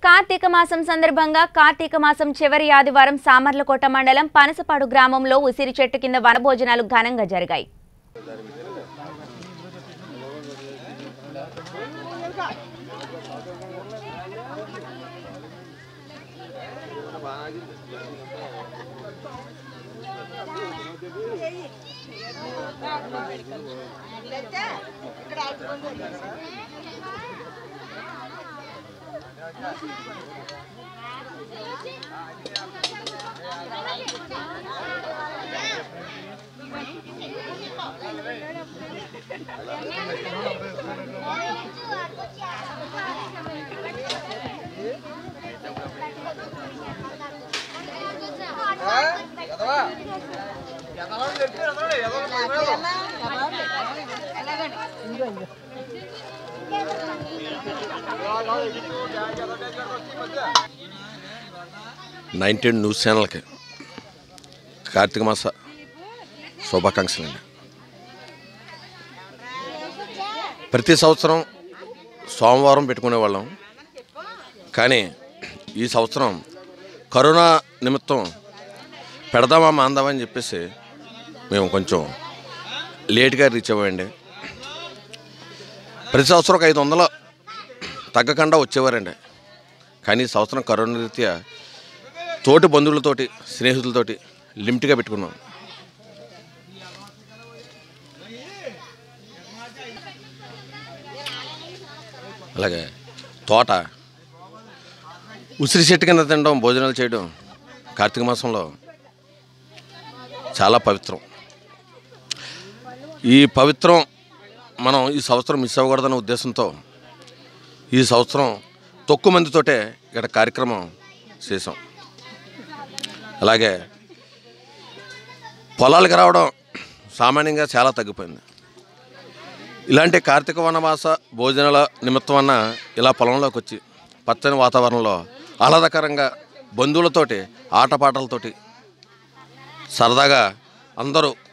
కార్తీక మాసం సందర్భంగా కార్తీక మాసం చివరి ఆదివారం సామర్లకోట మండలం పనసపాడు గ్రామంలో ఉసిరి చెట్టు కింద వనభోజనాలు ఘనంగా జరిగాయి నైన్టీన్ న్యూస్ ఛానల్కి కార్తీక మాస శుభాకాంక్షలండి ప్రతి సంవత్సరం సోమవారం పెట్టుకునేవాళ్ళం కానీ ఈ సంవత్సరం కరోనా నిమిత్తం పెడదామా మాందామా అని చెప్పేసి మేము కొంచెం లేట్గా రీచ్ అవ్వండి ప్రతి సంవత్సరం ఒక ఐదు వందలు తగ్గకుండా వచ్చేవారండి కానీ ఈ సంవత్సరం కరోనా రీత్యా తోటి బంధువులతోటి స్నేహితులతోటి లిమిట్గా పెట్టుకున్నాం అలాగే తోట ఉసిరి చెట్టు కింద తినడం భోజనాలు చేయడం కార్తీక మాసంలో చాలా పవిత్రం ఈ పవిత్రం మనం ఈ సంవత్సరం మిస్ అవ్వకూడదనే ఉద్దేశంతో ఈ సంవత్సరం తక్కువ మందితోటే ఇక్కడ కార్యక్రమం చేసాం అలాగే పొలాలకు రావడం సామాన్యంగా చాలా తగ్గిపోయింది ఇలాంటి కార్తీక వనవాస భోజనాల నిమిత్తం అన్న ఇలా పొలంలోకి వచ్చి పచ్చని వాతావరణంలో ఆహ్లాదకరంగా బంధువులతోటి ఆటపాటలతోటి సరదాగా అందరూ